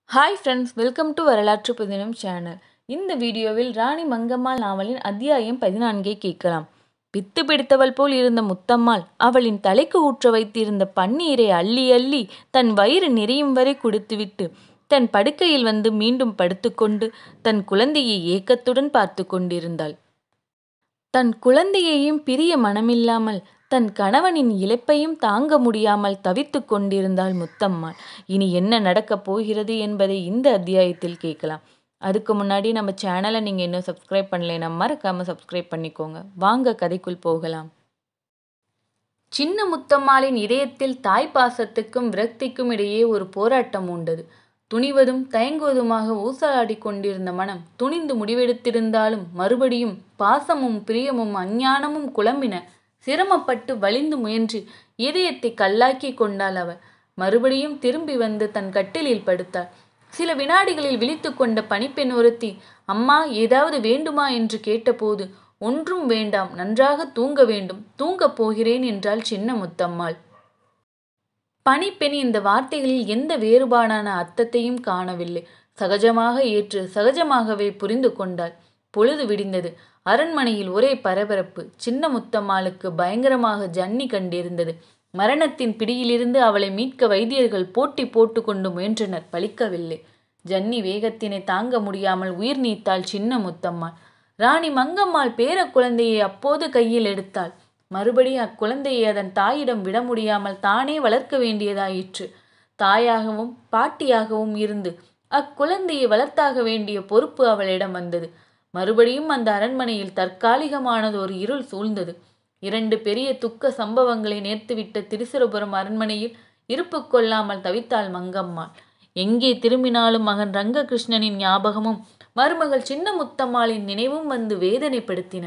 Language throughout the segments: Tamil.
ஹாய் ஃப்ரெண்ட்ஸ் வெல்கம் டு வரலாற்று புதினம் சேனல் இந்த வீடியோவில் ராணி மங்கம்மாள் நாவலின் அத்தியாயம் பதினான்கை கேட்கலாம் பித்து பிடித்தவள் போல் இருந்த முத்தம்மாள் அவளின் தலைக்கு ஊற்ற வைத்திருந்த பன்னீரை அள்ளி அள்ளி தன் வயிறு நிறையும் வரை குடித்துவிட்டு தன் படுக்கையில் வந்து மீண்டும் படுத்துக்கொண்டு தன் குழந்தையை ஏக்கத்துடன் பார்த்து கொண்டிருந்தாள் தன் குழந்தையையும் பிரிய மனமில்லாமல் தன் கணவனின் இழப்பையும் தாங்க முடியாமல் தவித்து கொண்டிருந்தாள் முத்தம்மாள் இனி என்ன நடக்கப் போகிறது என்பதை இந்த அத்தியாயத்தில் கேட்கலாம் அதுக்கு முன்னாடி நம்ம சேனலை நீங்கள் இன்னும் சப்ஸ்கிரைப் பண்ணலைன்னா மறக்காமல் சப்ஸ்கிரைப் பண்ணிக்கோங்க வாங்க கதைக்குள் போகலாம் சின்ன முத்தம்மாளின் இதயத்தில் தாய் பாசத்துக்கும் விரக்திக்கும் இடையே ஒரு போராட்டம் உண்டது துணிவதும் தயங்குவதுமாக ஊசலாடி கொண்டிருந்த மனம் துணிந்து முடிவெடுத்திருந்தாலும் மறுபடியும் பாசமும் பிரியமும் அஞ்ஞானமும் குழம்பின சிரமப்பட்டு வலிந்து முயன்று இதயத்தை கல்லாக்கி கொண்டாள் அவள் மறுபடியும் திரும்பி வந்து தன் கட்டிலில் படுத்தாள் சில வினாடிகளில் விழித்து கொண்ட பணிப்பெண் ஒருத்தி அம்மா ஏதாவது வேண்டுமா என்று கேட்டபோது ஒன்றும் வேண்டாம் நன்றாக தூங்க வேண்டும் தூங்கப் போகிறேன் என்றாள் சின்ன முத்தம்மாள் பணிப்பெண் இந்த வார்த்தைகளில் எந்த வேறுபாடான அர்த்தத்தையும் காணவில்லை சகஜமாக ஏற்று சகஜமாகவே புரிந்து கொண்டாள் பொழுது விடிந்தது அரண்மனையில் ஒரே பரபரப்பு சின்ன முத்தம்மாளுக்கு பயங்கரமாக ஜன்னி கண்டிருந்தது மரணத்தின் பிடியிலிருந்து அவளை மீட்க வைத்தியர்கள் போட்டி போட்டு கொண்டு முயன்றனர் பலிக்கவில்லை ஜன்னி வேகத்தினை தாங்க முடியாமல் உயிர் நீத்தாள் சின்ன முத்தம்மாள் ராணி மங்கம்மாள் பேர குழந்தையை அப்போது கையில் எடுத்தாள் மறுபடி அக்குழந்தையை அதன் தாயிடம் விட முடியாமல் தானே வளர்க்க வேண்டியதாயிற்று தாயாகவும் பாட்டியாகவும் இருந்து அக்குழந்தையை வளர்த்தாக வேண்டிய பொறுப்பு அவளிடம் வந்தது மறுபடியும் அந்த அரண்மனையில் தற்காலிகமானது ஒரு இருள் சூழ்ந்தது இரண்டு பெரிய துக்க சம்பவங்களை நேர்த்துவிட்ட திருசிரபுரம் அரண்மனையில் இருப்பு கொள்ளாமல் தவித்தாள் மங்கம்மாள் எங்கே திரும்பினாலும் மகன் ரங்ககிருஷ்ணனின் ஞாபகமும் மருமகள் சின்ன முத்தம்மாளின் நினைவும் வந்து வேதனைப்படுத்தின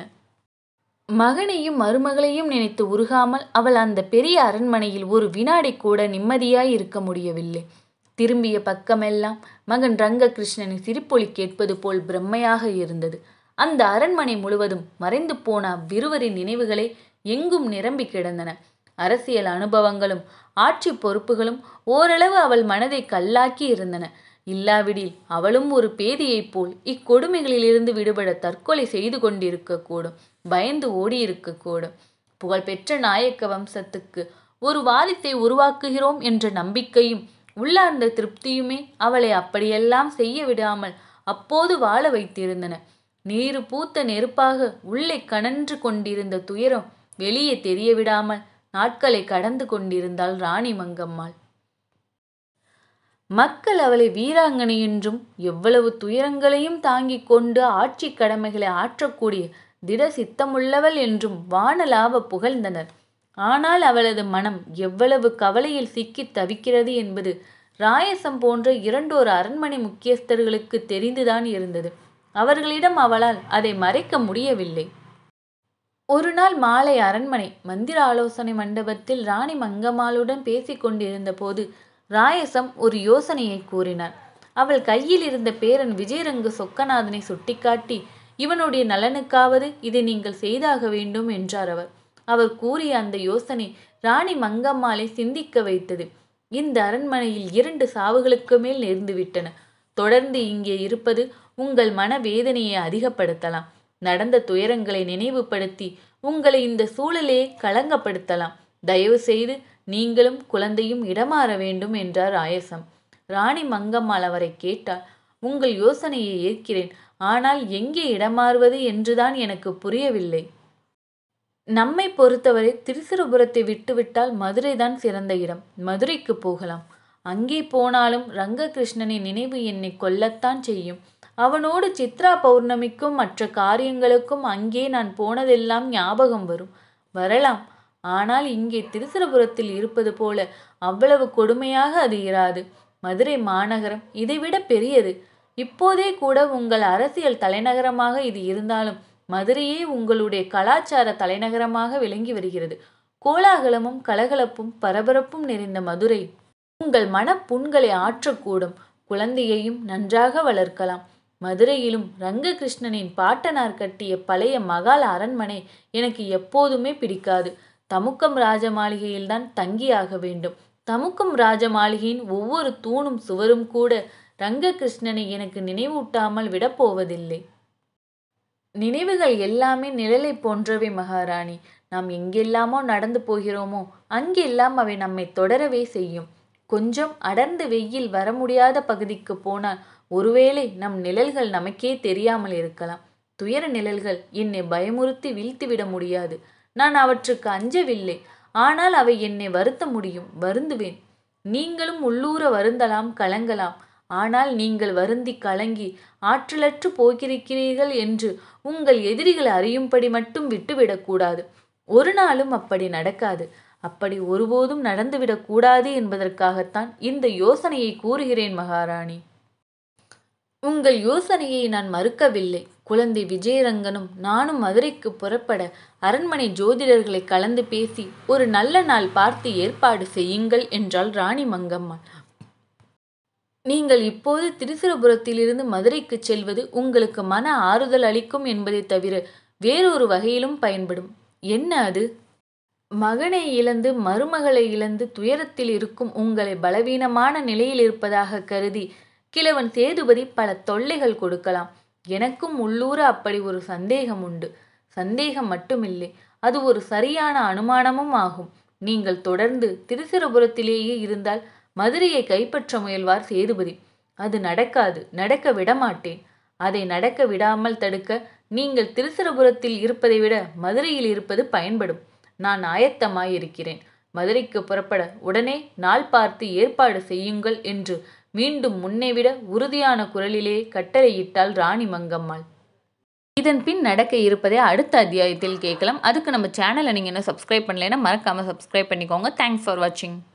மகனையும் மருமகளையும் நினைத்து உருகாமல் அவள் அந்த பெரிய அரண்மனையில் ஒரு வினாடி கூட நிம்மதியாய் இருக்க முடியவில்லை திரும்பிய பக்கமெல்லாம் மகன் ரங்ககிருஷ்ணனின் சிரிப்பொலி கேட்பது போல் பிரம்மையாக இருந்தது அந்த அரண்மனை முழுவதும் மறைந்து போன அவ்விருவரின் நினைவுகளே எங்கும் நிரம்பி கிடந்தன அரசியல் அனுபவங்களும் ஆட்சி பொறுப்புகளும் ஓரளவு அவள் மனதை கல்லாக்கி இருந்தன இல்லாவிடில் அவளும் ஒரு பேதியைப் போல் இக்கொடுமைகளிலிருந்து விடுபட தற்கொலை செய்து கொண்டிருக்கக்கூடும் பயந்து ஓடியிருக்கக்கூடும் புகழ்பெற்ற நாயக்க வம்சத்துக்கு ஒரு வாரிசை உருவாக்குகிறோம் என்ற நம்பிக்கையும் உள்ளார்ந்த திருப்தியுமே அவளை அப்படியெல்லாம் செய்ய விடாமல் அப்போது வாழ வைத்திருந்தன நீரு பூத்த நெருப்பாக உள்ளே கனன்று கொண்டிருந்த துயரம் வெளியே தெரிய விடாமல் நாட்களை கடந்து கொண்டிருந்தாள் ராணி மங்கம்மாள் மக்கள் அவளை வீராங்கனை என்றும் எவ்வளவு துயரங்களையும் தாங்கிக் கொண்டு ஆட்சி கடமைகளை ஆற்றக்கூடிய திட சித்தமுள்ளவள் என்றும் வானலாவ புகழ்ந்தனர் ஆனால் அவளது மனம் எவ்வளவு கவலையில் சிக்கி தவிக்கிறது என்பது ராயசம் போன்ற இரண்டொரு அரண்மனை முக்கியஸ்தர்களுக்கு தெரிந்துதான் இருந்தது அவர்களிடம் அவளால் அதை மறைக்க முடியவில்லை ஒரு நாள் மாலை அரண்மனை மந்திர ஆலோசனை மண்டபத்தில் ராணி மங்கம்மாளுடன் பேசிக் கொண்டிருந்த போது ராயசம் ஒரு யோசனையை கூறினார் அவள் கையில் இருந்த பேரன் விஜயரங்கு சொக்கநாதனை சுட்டிக்காட்டி இவனுடைய நலனுக்காவது இதை நீங்கள் செய்தாக வேண்டும் என்றார் அவர் அவர் கூறிய அந்த யோசனை ராணி மங்கம்மாளை சிந்திக்க வைத்தது இந்த அரண்மனையில் இரண்டு சாவுகளுக்கு மேல் நேர்ந்துவிட்டன தொடர்ந்து இங்கே இருப்பது உங்கள் மன வேதனையை அதிகப்படுத்தலாம் நடந்த துயரங்களை நினைவுபடுத்தி உங்களை இந்த சூழலே களங்கப்படுத்தலாம் தயவு செய்து நீங்களும் குழந்தையும் இடமாற வேண்டும் என்றார் ஆயசம் ராணி மங்கம்மாள் அவரை கேட்டால் உங்கள் யோசனையை ஏற்கிறேன் ஆனால் எங்கே இடமாறுவது என்றுதான் எனக்கு புரியவில்லை நம்மை பொறுத்தவரை திருச்சிரபுரத்தை விட்டுவிட்டால் மதுரைதான் சிறந்த இடம் மதுரைக்கு போகலாம் அங்கே போனாலும் ரங்ககிருஷ்ணனின் நினைவு என்னை கொல்லத்தான் செய்யும் அவனோடு சித்ரா பௌர்ணமிக்கும் மற்ற காரியங்களுக்கும் அங்கே நான் போனதெல்லாம் ஞாபகம் வரும் வரலாம் ஆனால் இங்கே திருச்சிரபுரத்தில் இருப்பது போல அவ்வளவு கொடுமையாக அது இராது மதுரை மாநகரம் இதைவிட பெரியது இப்போதே கூட உங்கள் அரசியல் தலைநகரமாக இது இருந்தாலும் மதுரையே உங்களுடைய கலாச்சார தலைநகரமாக விளங்கி வருகிறது கோலாகலமும் கலகலப்பும் பரபரப்பும் நிறைந்த மதுரை உங்கள் மனப்புண்களை ஆற்றக்கூடும் குழந்தையையும் நன்றாக வளர்க்கலாம் மதுரையிலும் ரங்ககிருஷ்ணனின் பாட்டனார் கட்டிய பழைய மகால் அரண்மனை எனக்கு எப்போதுமே பிடிக்காது தமுக்கம் ராஜ மாளிகையில்தான் தங்கியாக வேண்டும் தமுக்கம் ராஜ மாளிகையின் ஒவ்வொரு தூணும் சுவரும் கூட ரங்ககிருஷ்ணனை எனக்கு நினைவூட்டாமல் விடப்போவதில்லை நினைவுகள் எல்லாமே நிழலை போன்றவை மகாராணி நாம் எங்கெல்லாமோ நடந்து போகிறோமோ அங்கெல்லாம் அவை நம்மை தொடரவே செய்யும் கொஞ்சம் அடர்ந்த வெயில் வர முடியாத பகுதிக்கு போனால் ஒருவேளை நம் நிழல்கள் நமக்கே தெரியாமல் இருக்கலாம் துயர நிழல்கள் என்னை பயமுறுத்தி வீழ்த்திவிட முடியாது நான் அவற்றுக்கு அஞ்சவில்லை ஆனால் அவை என்னை வருத்த முடியும் வருந்துவேன் நீங்களும் உள்ளூர வருந்தலாம் கலங்கலாம் ஆனால் நீங்கள் வருந்தி கலங்கி ஆற்றலற்று போகிருக்கிறீர்கள் என்று உங்கள் எதிரிகள் அறியும்படி மட்டும் விட்டுவிடக்கூடாது ஒரு நாளும் அப்படி நடக்காது அப்படி ஒருபோதும் நடந்துவிடக் கூடாது என்பதற்காகத்தான் இந்த யோசனையை கூறுகிறேன் மகாராணி உங்கள் யோசனையை நான் மறுக்கவில்லை குழந்தை விஜயரங்கனும் நானும் மதுரைக்கு புறப்பட அரண்மனை ஜோதிடர்களை கலந்து பேசி ஒரு நல்ல நாள் பார்த்து ஏற்பாடு செய்யுங்கள் என்றாள் ராணி மங்கம்மாள் நீங்கள் இப்போது திருச்சிரபுரத்திலிருந்து மதுரைக்கு செல்வது உங்களுக்கு மன ஆறுதல் அளிக்கும் என்பதை தவிர வேறொரு வகையிலும் பயன்படும் என்ன அது மகனை இழந்து மருமகளை இழந்து துயரத்தில் இருக்கும் உங்களை பலவீனமான நிலையில் இருப்பதாக கருதி கிழவன் சேதுபதி பல தொல்லைகள் கொடுக்கலாம் எனக்கும் உள்ளூர அப்படி ஒரு சந்தேகம் உண்டு சந்தேகம் மட்டுமில்லை அது ஒரு சரியான அனுமானமும் ஆகும் நீங்கள் தொடர்ந்து திருச்சிரபுரத்திலேயே இருந்தால் மதுரையை கைப்பற்ற முயல்வார் சேதுபதி அது நடக்காது நடக்க விடமாட்டேன் அதை நடக்க விடாமல் தடுக்க நீங்கள் திருச்சிரபுரத்தில் இருப்பதை விட மதுரையில் இருப்பது பயன்படும் நான் ஆயத்தமாயிருக்கிறேன் மதுரைக்கு புறப்பட உடனே நாள் பார்த்து ஏற்பாடு செய்யுங்கள் என்று மீண்டும் முன்னைவிட உறுதியான குரலிலே கட்டளையிட்டாள் ராணி மங்கம்மாள் இதன் பின் நடக்க இருப்பதை அடுத்த அத்தியாயத்தில் கேட்கலாம் அதுக்கு நம்ம சேனலை நீங்கள் என்ன சப்ஸ்கிரைப் பண்ணலைன்னா மறக்காமல் சப்ஸ்கிரைப் பண்ணிக்கோங்க தேங்க்ஸ் ஃபார் வாட்சிங்